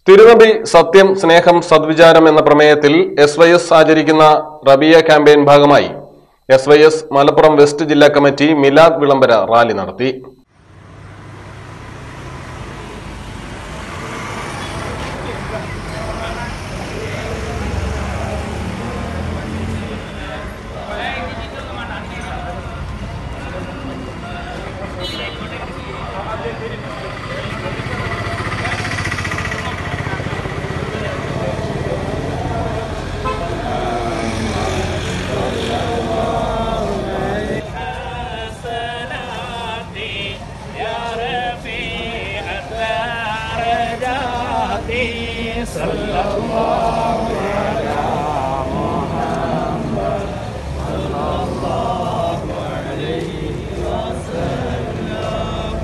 തിരുനബി സത്യം സ്നേഹം സദ്വിചാരം എന്ന പ്രമേയത്തിൽ എസ് വൈ എസ് ആചരിക്കുന്ന റബിയ ക്യാമ്പയിൻ ഭാഗമായി S Y S Malappuram west ജില്ലാ കമ്മിറ്റി മിലാദ് വിളംബര റാലി നടത്തി حسناتي يا رفيع الدرجات صلى الله على محمد صلى الله عليه وسلم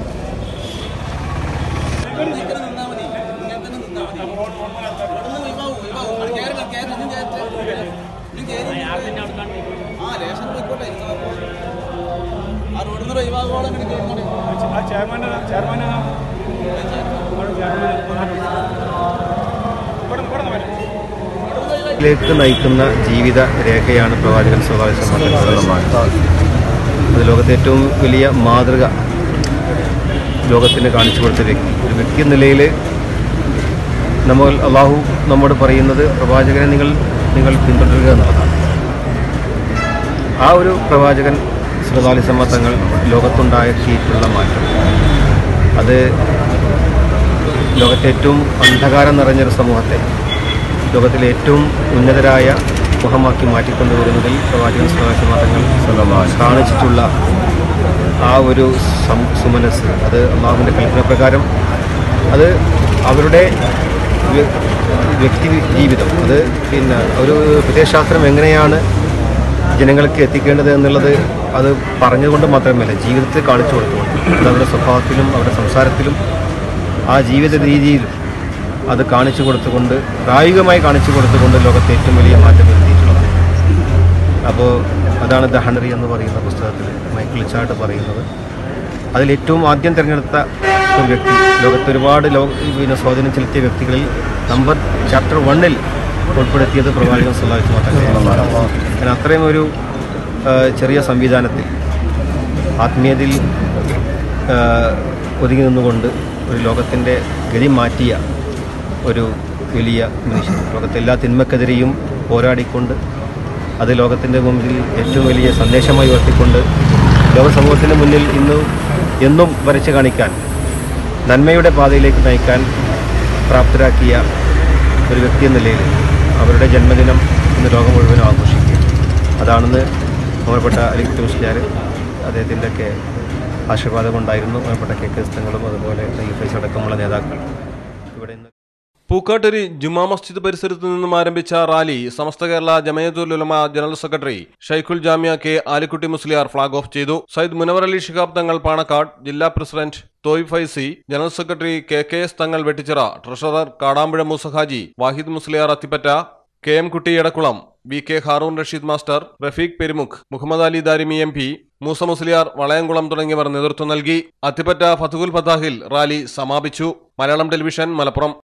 ആ ലേശം പോയിക്കോട്ടെ ആ റോഡിൽ നിന്ന് ഒഴിവാകോളം ഇങ്ങനെ കേൾക്കണേ ആ ചെയർമാൻ ചെയർമാൻ ിലേക്ക് നയിക്കുന്ന ജീവിത രേഖയാണ് പ്രവാചകൻ സ്വഭാവ അത് ലോകത്തെ ഏറ്റവും വലിയ മാതൃക ലോകത്തിന് കാണിച്ചു കൊടുത്ത വ്യക്തി ഒരു വ്യക്തി എന്ന നിലയിൽ നമ്മൾ അള്ളാഹു നമ്മോട് പറയുന്നത് പ്രവാചകനെ നിങ്ങൾ നിങ്ങൾ പിന്തുടരുക എന്നുള്ളതാണ് ആ ഒരു പ്രവാചകൻ സുലതാലി തങ്ങൾ ലോകത്തുണ്ടാക്കിയിട്ടുള്ള മാറ്റം അത് ലോകത്തെ ഏറ്റവും അന്ധകാരം നിറഞ്ഞൊരു സമൂഹത്തെ ലോകത്തിലെ ഏറ്റവും ഉന്നതരായ മുഖമാക്കി മാറ്റിക്കൊണ്ടുവരുന്നതിൽ പ്രവാചകൻ സുലതാലി കാണിച്ചിട്ടുള്ള ആ ഒരു സം സുമനസ് അത് അള്ളാഹുവിൻ്റെ കൽപ്പന പ്രകാരം അത് അവരുടെ വ്യ- വ്യക്തി ജീവിതം അത് പിന്നെ ഒരു പ്രത്യയശാസ്ത്രം എങ്ങനെയാണ് ജനങ്ങൾക്ക് എത്തിക്കേണ്ടത് എന്നുള്ളത് അത് പറഞ്ഞുകൊണ്ട് മാത്രമല്ല ജീവിതത്തിൽ കാണിച്ചു കൊടുത്തുകൊണ്ട് അത് അവരുടെ സ്വഭാവത്തിലും അവരുടെ സംസാരത്തിലും ആ ജീവിത രീതിയിലും അത് കാണിച്ചു കൊടുത്തുകൊണ്ട് പ്രായോഗികമായി കാണിച്ചു കൊടുത്തുകൊണ്ട് ലോകത്തെ ഏറ്റവും വലിയ മാറ്റം വരുത്തിയിട്ടുള്ളത് അപ്പോൾ അതാണ് ദ ഹണറി എന്ന് പറയുന്ന പുസ്തകത്തിൽ മൈക്കിൾ ചാട്ട് പറയുന്നത് അതിലേറ്റവും ആദ്യം തിരഞ്ഞെടുത്ത ഒരു വ്യക്തി ലോകത്ത് ഒരുപാട് ലോ പിന്നെ സ്വാധീനം ചെലുത്തിയ വ്യക്തികളിൽ നമ്പർ ചാപ്റ്റർ വണ്ണിൽ ഉൾപ്പെടുത്തിയത് പ്രവാചകൻ സല്ലാഹു മാത്രമാണ് കാരണം അത്രയും ഒരു ആ, ചെറിയ സംവിധാനത്തിൽ ആത്മീയതയിൽ ആ, ഒതുങ്ങി നിന്നുകൊണ്ട് ഒരു ലോകത്തിൻ്റെ ഗതി മാറ്റിയ ഒരു വലിയ മനുഷ്യൻ ലോകത്തെ എല്ലാ തിന്മക്കെതിരെയും പോരാടിക്കൊണ്ട് അത് ലോകത്തിൻ്റെ മുമ്പിൽ ഏറ്റവും വലിയ സന്ദേശമായി ഉയർത്തിക്കൊണ്ട് ലോക സമൂഹത്തിന് മുന്നിൽ ഇന്ന് എന്നും വരച്ച് കാണിക്കാൻ നന്മയുടെ പാതയിലേക്ക് നയിക്കാൻ പ്രാപ്തരാക്കിയ ഒരു വ്യക്തി എന്ന നിലയിൽ അവരുടെ ജന്മദിനം ഇന്ന് ലോകം മുഴുവനും ആഘോഷിക്കുക അതാണെന്ന് ബഹുമാനപ്പെട്ട അലിഖിത്ത് മുസ്ലിയാർ അദ്ദേഹത്തിൻ്റെ ഒക്കെ ആശീർവാദം കൊണ്ടായിരുന്നു ബഹുമാനപ്പെട്ട കെ കെ സ്ഥങ്ങളും അതുപോലെ ഈ ഫൈസ് അടക്കമുള്ള നേതാക്കൾ ഇവിടെ ഇന്ന് പൂക്കാട്ടൂരി ജുമാ മസ്ജിദ് പരിസരത്തു നിന്നും ആരംഭിച്ച rally Samastha Kerala Jamiyyathul Ulama general secretary Shaikhul Jamia K Alikutty Musliyar flag off ചെയ്തു സയ്യിദ് മുനവർ അലി ശിഹാബ് തങ്ങൾ പാണക്കാട് ജില്ലാ പ്രസിഡന്റ് തോയ് Faizy general secretary K K S Thangal Vettichira treasurer Kadampuzha Moosa Haji Wahid Musliyar Athippatta K M Kutty Edakkulam V K Haroon Rasheed master Rafeeq Perumukh Muhammad Ali Darimi M P Moosa Musliyar Valayamkulam തുടങ്ങിയവർ നേതൃത്വം നൽകി അത്തിപ്പറ്റ ഫതുകുൽ ഫതാഹിൽ റാലി സമാപിച്ചു മലയാളം ടെലിവിഷൻ മലപ്പുറം